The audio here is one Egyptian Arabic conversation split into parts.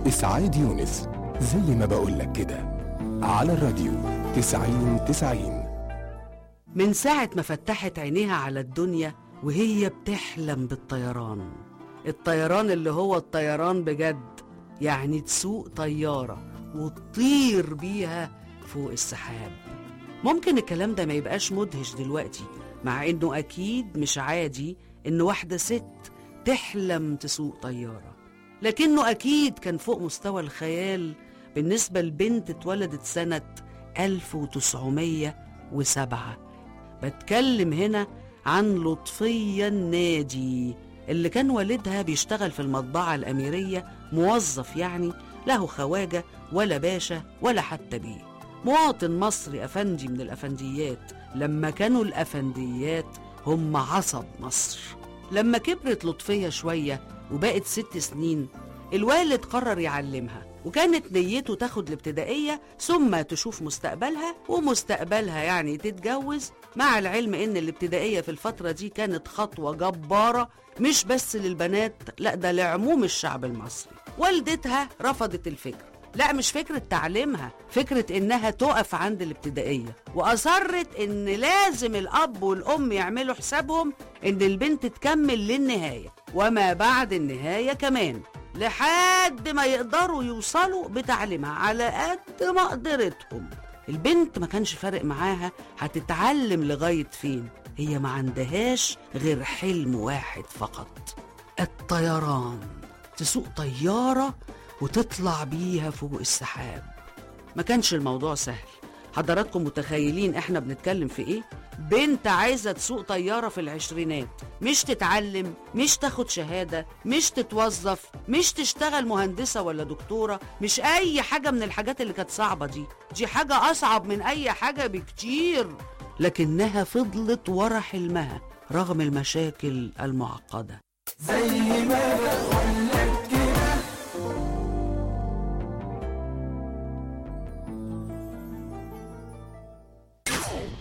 إسعاد يونس زي ما بقولك كده على الراديو تسعين تسعين من ساعة ما فتحت عينيها على الدنيا وهي بتحلم بالطيران الطيران اللي هو الطيران بجد يعني تسوق طيارة وتطير بيها فوق السحاب ممكن الكلام ده ما يبقاش مدهش دلوقتي مع انه اكيد مش عادي ان واحدة ست تحلم تسوق طيارة لكنه اكيد كان فوق مستوى الخيال بالنسبة لبنت اتولدت سنة 1907 بتكلم هنا عن لطفية النادي اللي كان والدها بيشتغل في المطبعة الأميرية موظف يعني له خواجة ولا باشا ولا حتى بيه مواطن مصري أفندي من الأفنديات لما كانوا الأفنديات هم عصب مصر لما كبرت لطفية شوية وبقت ست سنين الوالد قرر يعلمها وكانت نيته تاخد الابتدائية ثم تشوف مستقبلها ومستقبلها يعني تتجوز مع العلم ان الابتدائية في الفترة دي كانت خطوة جبارة مش بس للبنات لا ده لعموم الشعب المصري والدتها رفضت الفكرة لا مش فكرة تعليمها فكرة انها تقف عند الابتدائية واصرت ان لازم الاب والام يعملوا حسابهم ان البنت تكمل للنهاية وما بعد النهاية كمان لحد ما يقدروا يوصلوا بتعليمها على قد مقدرتهم البنت ما كانش فارق معاها هتتعلم لغاية فين هي ما عندهاش غير حلم واحد فقط الطيران تسوق طيارة وتطلع بيها فوق السحاب ما كانش الموضوع سهل حضراتكم متخيلين احنا بنتكلم في ايه بنت عايزة تسوق طيارة في العشرينات مش تتعلم مش تاخد شهادة مش تتوظف مش تشتغل مهندسة ولا دكتورة مش اي حاجة من الحاجات اللي كانت صعبة دي دي حاجة اصعب من اي حاجة بكتير لكنها فضلت ورا حلمها رغم المشاكل المعقدة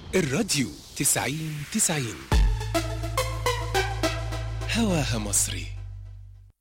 الراديو تسعين تسعين هواها مصري